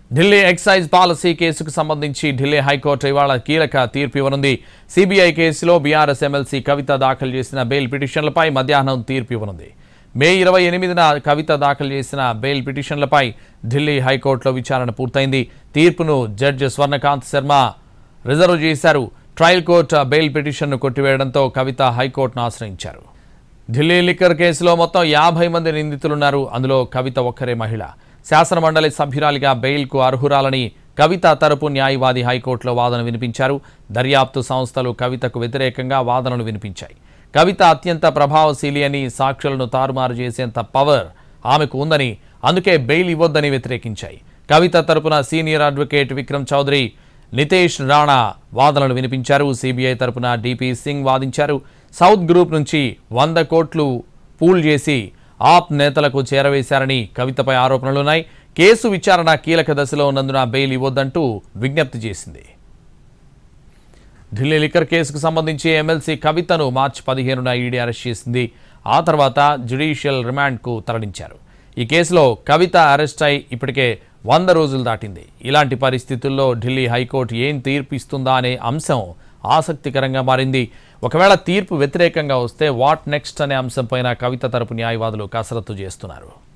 Delhi excise policy కేసుకు సంబంధించి Delhi high court ఇవాళ కీలక తీర్పు ఇవ్వనుంది సిబిఐ కేసులో బీఆర్ఎస్ ఎమ్మెల్సీ కవిత దాఖలు చేసిన బెయిల్ పిటిషన్లపై మధ్యాహ్నం తీర్పు ఇవ్వనుంది మే ఇరవై ఎనిమిదిన కవిత దాఖలు చేసిన బెయిల్ పిటిషన్లపై ఢిల్లీ హైకోర్టులో విచారణ పూర్తయింది తీర్పును జడ్జి స్వర్ణకాంత్ శర్మ రిజర్వ్ చేశారు ట్రయల్ కోర్టు బెయిల్ పిటిషన్ను కొట్టివేయడంతో కవిత హైకోర్టును ఆశ్రయించారు ఢిల్లీ లిక్కర్ కేసులో మొత్తం యాభై మంది నిందితులున్నారు అందులో కవిత ఒక్కరే మహిళ శాసనమండలి సభ్యురాలిగా బెయిల్కు అర్హురాలని కవిత తరపు న్యాయవాది హైకోర్టులో వాదన వినిపించారు దర్యాప్తు సంస్థలు కవితకు వ్యతిరేకంగా వాదనలు వినిపించాయి కవిత అత్యంత ప్రభావశీలి అని సాక్షులను తారుమారు చేసేంత పవర్ ఆమెకు ఉందని అందుకే బెయిల్ ఇవ్వొద్దని వ్యతిరేకించాయి కవిత తరపున సీనియర్ అడ్వకేట్ విక్రమ్ చౌదరి నితేష్ రాణా వాదనలు వినిపించారు సిబిఐ తరపున డిపి సింగ్ వాదించారు సౌత్ గ్రూప్ నుంచి వంద కోట్లు పూల్ చేసి ఆప్ నేతలకు చేరవేశారని కవితపై ఆరోపణలున్నాయి కేసు విచారణ కీలక దశలో ఉన్నందున బెయిల్ ఇవ్వొద్దంటూ విజ్ఞప్తి చేసింది ఢిల్లీ లిక్కర్ కేసుకు సంబంధించి ఎమ్మెల్సీ కవితను మార్చి పదిహేనున ఈడీ అరెస్ట్ చేసింది ఆ తర్వాత జ్యుడిషియల్ రిమాండ్కు తరలించారు ఈ కేసులో కవిత అరెస్ట్ అయి ఇప్పటికే వంద రోజులు దాటింది ఇలాంటి పరిస్థితుల్లో ఢిల్లీ హైకోర్టు ఏం తీర్పు ఇస్తుందా అనే అంశం ఆసక్తికరంగా మారింది ఒకవేళ తీర్పు వ్యతిరేకంగా వస్తే వాట్ నెక్స్ట్ అనే అంశంపైన కవిత తరపు న్యాయవాదులు కసరత్తు చేస్తున్నారు